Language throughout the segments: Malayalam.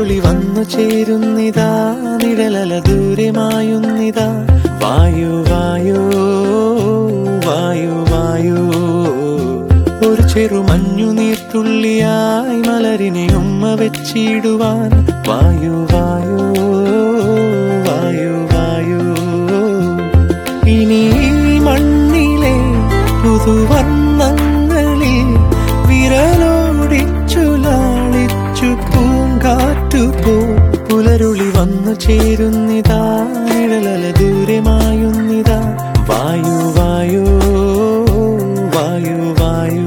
പുലരുളി വന്നു ചേരുന്നിതാ നിഴലല ദൂരമായുന്നിതാ വായു വായു വായു വായു ഒരു ചെറു മഞ്ഞു നീർത്തുള്ളിയായി മലരിനെ ഉമ്മ വെച്ചിടുവാൻ വായു വായു വായു വായു ഇനി ഈ മണ്ണിലെ പുതുവർണ്ണങ്ങളിൽ വിരലോടിച്ചു ലാളിച്ചു പൂങ്കാറ്റു പോ പുലരുളി വന്നു ചേരുന്നിതാ നിഴലല ദൂരമായുന്നിതാ വായു വായു വായു വായു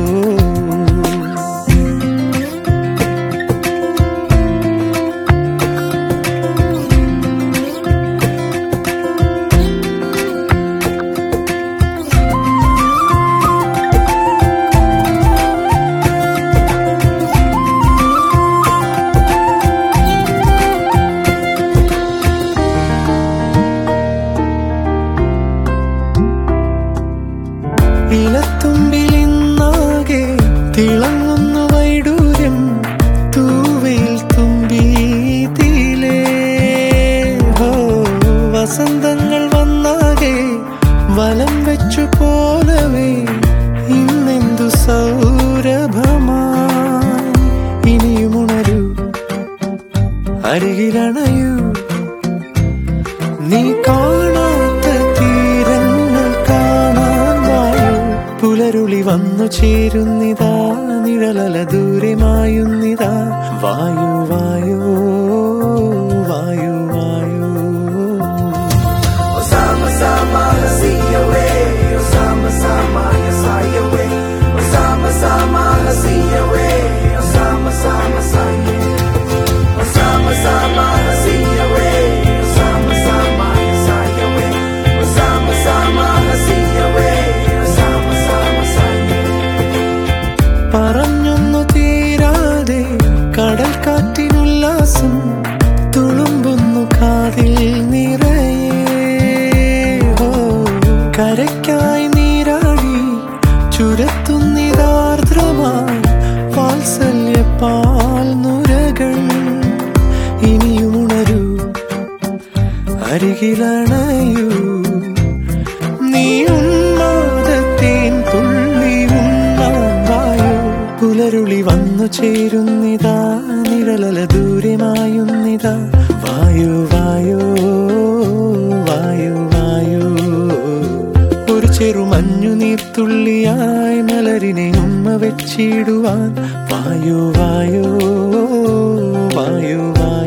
ഇലത്തുമ്പിലിന്നാകെ തിളങ്ങുന്നു വൈഡൂര്യം തൂവയിൽ തുമ്പി തീലേ ഹോ വസന്തങ്ങൾ വന്നാകെ വലം വെച്ചു പോലവേ ഇന്നെന്തു സൗരഭമാ ഇനിയുമുണരൂ അരികിലണയൂ നീ കാണാത്ത തീരങ്ങൾ കാണാൻ വായു പുലരുളി വന്നു ചേരുന്നിതാ നിഴലല ദൂരമായുന്നിതാ വായു വായു വായു വായു Osama sama hasiyawe Osama sama yasayawe Osama sama hasiyawe Osama sama saye Osama sama hasiyawe Osama sama yasayawe Osama sama hasiyawe Osama sama saye പറഞ്ഞൊന്നു തീരാതെ കടൽ കാറ്റിനുല്ലാസം തുളുമ്പുന്നു കാതിൽ നിറയെ ഓ, കരയ്ക്കായി നീരാടി ചുരത്തുന്നിതാർദ്രമായി വാത്സല്യ പാൽ നുരകൾ ഇനിയുണരൂ അരികിലണയൂ നീ ഉന്മാദത്തേൻ തുള്ളി ഉണ്ണാൻ വായു പുലരുളി വന്നു ചേരുന്നിതാ നിഴലല ദൂരമായുന്നിതാ വായു വായു വായു വായു ഒരു ചെറു മഞ്ഞു നീർത്തുള്ളിയായി മലരിനെ ഉമ്മ വെച്ചിടുവാൻ വായു വായു വായു വായു